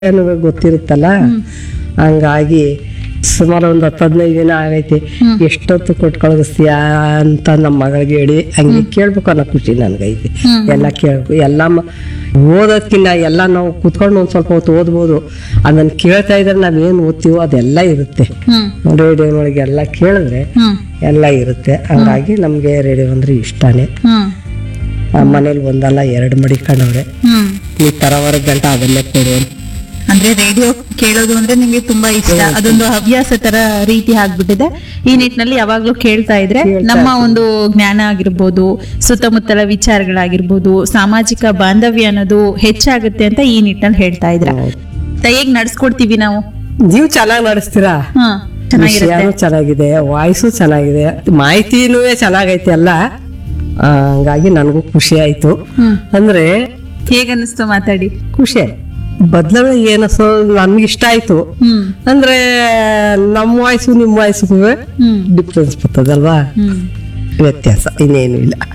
ನನಗೆ ಗೊತ್ತಿರುತ್ತಲ್ಲ ಹಂಗಾಗಿ ಸುಮಾರು ಒಂದು ಹತ್ತು ಹದಿನೈದು ದಿನ ಆಗೈತಿ ಎಷ್ಟೊತ್ತು ಕೊಟ್ಟು ಕಳಿಸ್ತೀಯಾ ಅಂತ ನಮ್ಮ ಮಗಳಿಗೆ ಹೇಳಿ ಹಂಗೆ ಕೇಳ್ಬೇಕು ಅನ್ನೋ ಖುಷಿ ನನಗೈತಿ ಎಲ್ಲ ಕೇಳ್ಬೇಕು ಎಲ್ಲ ಮ- ಓದೋದ್ಕಿನ್ನ ಎಲ್ಲ ನಾವು ಕುತ್ಕೊಂಡು ಒಂದು ಸ್ವಲ್ಪ ಹೊತ್ತು ಓದ್ಬೋದು ಅದನ್ನು ಕೇಳ್ತಾ ಇದ್ರೆ ನಾವೇನು ಓದ್ತೀವೋ ಅದೆಲ್ಲ ಇರುತ್ತೆ ಹ್ಮ್ ರೇಡಿಯೋನೊಳಗೆ ಎಲ್ಲ ಕೇಳಿದ್ರೆ ಹ್ಮ್ ಎಲ್ಲ ಇರುತ್ತೆ ಹಂಗಾಗಿ ನಮಗೆ ರೇಡಿಯೋ ಅಂದ್ರೆ ಇಷ್ಟನೇ ಹ್ಮ್ ಮನೇಲಿ ಒಂದಲ್ಲ ಎರಡು ಮಡಿಕೊಂಡವ್ರೆ ಹ್ಮ್ ಈ ತರವರೆ ಗಂಟ ಅದನ್ನೇ ಕೊಡು ಅಂತ ಅಂದ್ರೆ ರೇಡಿಯೋ ಕೇಳೋದು ಅಂದ್ರೆ ನಿಮ್ಗೆ ತುಂಬಾ ಇಷ್ಟ ಅದೊಂದು ಹವ್ಯಾಸ ತರ ರೀತಿ ಆಗ್ಬಿಟ್ಟಿದೆ ಈ ನಿಟ್ಟಿನಲ್ಲಿ ಯಾವಾಗ್ಲೂ ಕೇಳ್ತಾ ಇದ್ರೆ ನಮ್ಮ ಒಂದು ಜ್ಞಾನ ಆಗಿರ್ಬೋದು ಸುತ್ತಮುತ್ತಲ ವಿಚಾರಗಳಾಗಿರ್ಬೋದು ಸಾಮಾಜಿಕ ಬಾಂಧವ್ಯ ಅನ್ನೋದು ಹೆಚ್ಚಾಗುತ್ತೆ ಅಂತ ಈ ನಿಟ್ಟಿನಲ್ಲಿ ಹೇಳ್ತಾ ಇದ್ರ ಹೇಗ್ ನಡ್ಸ್ಕೊಡ್ತೀವಿ ನಾವು ನೀವು ಚೆನ್ನಾಗಿ ನಡೆಸ್ತೀರಾ ಹಾ ಚೆನ್ನಾಗಿರುತ್ತೆ ವಿಷಯನೂ ಚೆನ್ನಾಗಿದೆ ವಾಯ್ಸು ಚೆನ್ನಾಗಿದೆ ಮಾಹಿತಿನೂ ಚೆನ್ನಾಗೈತೆ ಎಲ್ಲ ಆ, ಹಂಗಾಗಿ ನನಗೂ ಖುಷಿ ಆಯ್ತು ಹ್ಮ್ ಅಂದ್ರೆ ಹೇಗ್ ಅನ್ನಿಸ್ತು ಮಾತಾಡಿ ಖುಷಿ ಬದಲಾವಣೆ ಏನಸೋ ನನ್ಗೆ ಇಷ್ಟ ಆಯ್ತು ಹ್ಮ್ ಅಂದ್ರೆ ನಮ್ಮ ವಾಯ್ಸು ನಿಮ್ಮ ವಾಯ್ಸ್ಗೂ ಹ್ಮ್ ಡಿಫ್ರೆನ್ಸ್ ಬರ್ತದಲ್ವಾ ಹ್ಮ್ ವ್ಯತ್ಯಾಸ ಇನ್ನೇನು ಇಲ್ಲ